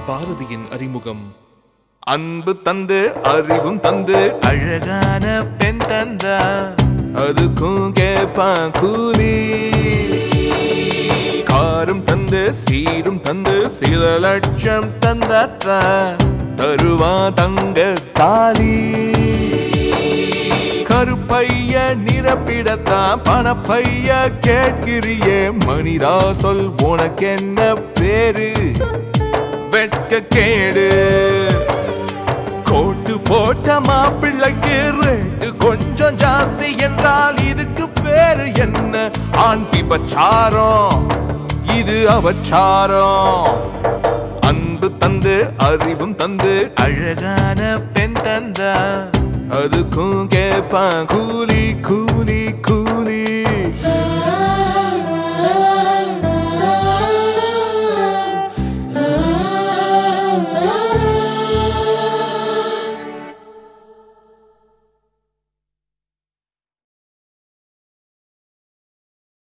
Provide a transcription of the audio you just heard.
பாரதியின் அறிமுகம் அன்பு தந்து அறிவும் தந்து அழகான பெண் தந்தா அதுக்கும் கேப்பான் கூலி காரும் தந்து சீரும் தந்து சில லட்சம் தந்தாத்தா தருவா தங்க தாலி கருப்பைய நிரப்பிடத்தான் பணப்பைய கேட்கிறியே மனிதா சொல் உனக்கு என்ன பேரு வெட்க கேடு கோட்டு போட்ட மாப்பிள்ளைக்கு ரேட்டு கொஞ்சம் ஜாஸ்தி என்றால் இதுக்கு பேரு என்ன ஆண் விபச்சாரம் இது அவச்சாரம் அன்பு தந்து அறிவும் தந்து அழகான பெண் தந்தா அதுக்கும் கேப்பான் கூலி கூலி கூலி